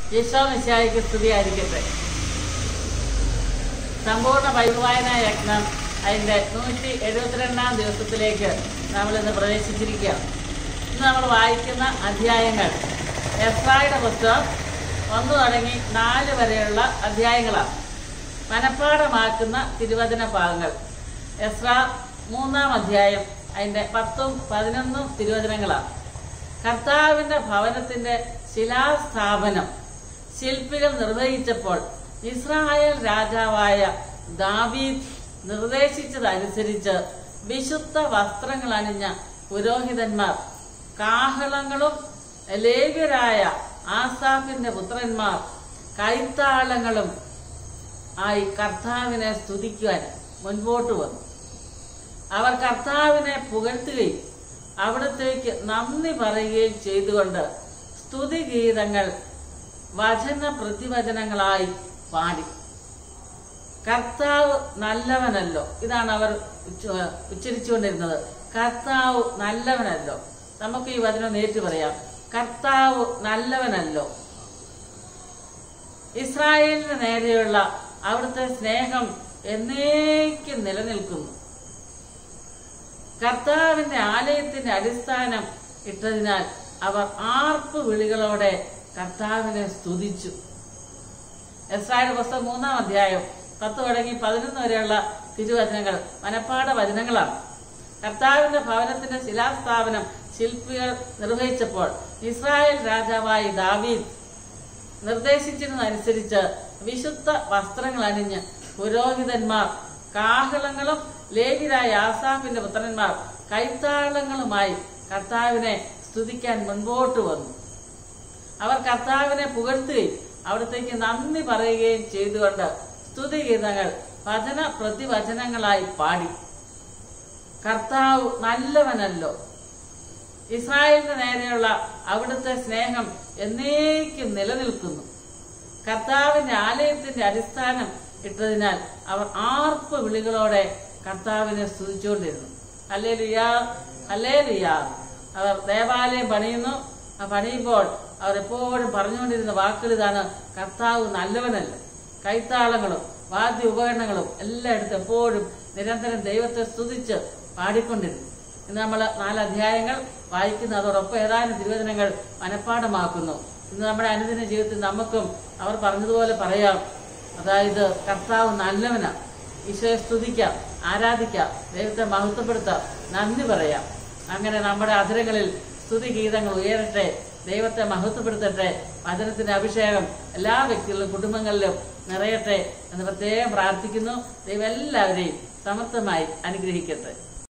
ഈശോ മിശിഹായിക്ക് സ്തുതിയായിരിക്കട്ടെ സമ്പൂർണ്ണ ബൈബിൾ വായനാ യജ്ഞം അതിൻ്റെ നൂറ്റി എഴുപത്തിരണ്ടാം ദിവസത്തിലേക്ക് നമ്മൾ ഇന്ന് പ്രവേശിച്ചിരിക്കുക ഇന്ന് നമ്മൾ വായിക്കുന്ന അധ്യായങ്ങൾ എസ്രായുടെ പുസ്തകം ഒന്ന് തുടങ്ങി നാല് വരെയുള്ള അധ്യായങ്ങളാണ് മനഃപ്പാടമാക്കുന്ന തിരുവചന ഭാഗങ്ങൾ എസ്ര മൂന്നാം അധ്യായം അതിൻ്റെ പത്തും പതിനൊന്നും തിരുവചനങ്ങളാണ് കർത്താവിന്റെ ഭവനത്തിന്റെ ശിലാസ്ഥാപനം ശില്പികൾ നിർവഹിച്ചപ്പോൾ ഇസ്രായേൽ രാജാവായ ദാവീദ് നിർദ്ദേശിച്ചതനുസരിച്ച് വിശുദ്ധ വസ്ത്രങ്ങൾ അണിഞ്ഞ പുരോഹിതന്മാർ കാഹളങ്ങളും ലേഖ്യരായ ആസാഫിന്റെ പുത്രന്മാർ കൈത്താളങ്ങളും ആയി കർത്താവിനെ സ്തുതിക്കുവാൻ മുൻപോട്ട് വന്നു അവർ കർത്താവിനെ പുകഴ്ത്തുകയും അവിടത്തേക്ക് നന്ദി പറയുകയും ചെയ്തുകൊണ്ട് സ്തുതിഗീതങ്ങൾ വചന പ്രതിവചനങ്ങളായി പാടി കർത്താവ് നല്ലവനല്ലോ ഇതാണ് അവർ ഉച്ച- ഉച്ചരിച്ചുകൊണ്ടിരുന്നത് കർത്താവ് നല്ലവനല്ലോ നമുക്ക് ഈ വചനം നേരിട്ട് പറയാം കർത്താവ് നല്ലവനല്ലോ ഇസ്രായേലിന് നേരെയുള്ള അവിടുത്തെ സ്നേഹം എന്നേക്കും നിലനിൽക്കുന്നു കർത്താവിന്റെ ആലയത്തിന്റെ അടിസ്ഥാനം ഇട്ടതിനാൽ അവർ ആർപ്പ് വിളികളോടെ കർത്താവിനെ സ്തുതിച്ചു എസ്രായുടെ പുസ്തകം മൂന്നാം അധ്യായം പത്ത് തുടങ്ങി പതിനൊന്ന് വരെയുള്ള തിരുവചനങ്ങൾ മനപ്പാട വചനങ്ങളാണ് കർത്താവിന്റെ ഭവനത്തിന്റെ ശിലാസ്ഥാപനം ശില്പികൾ നിർവഹിച്ചപ്പോൾ ഇസ്രായേൽ രാജാവായി ദാവീദ് നിർദ്ദേശിച്ചതിനനുസരിച്ച് വിശുദ്ധ വസ്ത്രങ്ങൾ അണിഞ്ഞ് പുരോഹിതന്മാർ കാഹളങ്ങളും ലേഖിരായ ആസാഫിന്റെ പുത്രന്മാർ കൈത്താളങ്ങളുമായി കർത്താവിനെ സ്തുതിക്കാൻ മുൻപോട്ട് വന്നു അവർ കർത്താവിനെ പുകഴ്ത്തുകയും അവിടത്തേക്ക് നന്ദി പറയുകയും ചെയ്തുകൊണ്ട് സ്തുതിഗീതങ്ങൾ വചന പ്രതിവചനങ്ങളായി പാടി കർത്താവ് നല്ലവനല്ലോ ഇസ്രായേലിന് നേരെയുള്ള അവിടുത്തെ സ്നേഹം എന്നേക്കും നിലനിൽക്കുന്നു കർത്താവിന്റെ ആലയത്തിന്റെ അടിസ്ഥാനം ഇട്ടതിനാൽ അവർ ആർപ്പ് വിളികളോടെ കർത്താവിനെ സ്തുതിച്ചുകൊണ്ടിരുന്നു അല്ലേ ലുയാ അല്ലേ ലുയാ അവർ ദേവാലയം പണിയുന്നു ആ പണിയുമ്പോൾ അവർ എപ്പോഴും പറഞ്ഞുകൊണ്ടിരുന്ന വാക്കുകൾ ഇതാണ് കർത്താവ് നല്ലവനല്ല കൈത്താളങ്ങളും വാദ്യ ഉപകരണങ്ങളും എല്ലായിടത്തും എപ്പോഴും നിരന്തരം ദൈവത്തെ സ്തുതിച്ച് പാടിക്കൊണ്ടിരുന്നു ഇന്ന് നമ്മൾ നാല് അധ്യായങ്ങൾ വായിക്കുന്നു അതോടൊപ്പം ഏതാനും തിരുവചനങ്ങൾ മനഃപ്പാടമാക്കുന്നു ഇന്ന് നമ്മുടെ അനുദിന ജീവിതത്തിൽ നമുക്കും അവർ പറഞ്ഞതുപോലെ പറയാം അതായത് കർത്താവ് നല്ലവനാണ് ഈശോയെ സ്തുതിക്കാം ആരാധിക്കാം ദൈവത്തെ മഹത്വപ്പെടുത്താം നന്ദി പറയാം അങ്ങനെ നമ്മുടെ അധരങ്ങളിൽ സ്തുതി ഗീതങ്ങൾ ഉയരട്ടെ ദൈവത്തെ മഹത്വപ്പെടുത്തട്ടെ വചനത്തിന്റെ അഭിഷേകം എല്ലാ വ്യക്തികളിലും കുടുംബങ്ങളിലും നിറയട്ടെ എന്ന് പ്രത്യേകം പ്രാർത്ഥിക്കുന്നു ദൈവം എല്ലാവരെയും സമർത്ഥമായി അനുഗ്രഹിക്കട്ടെ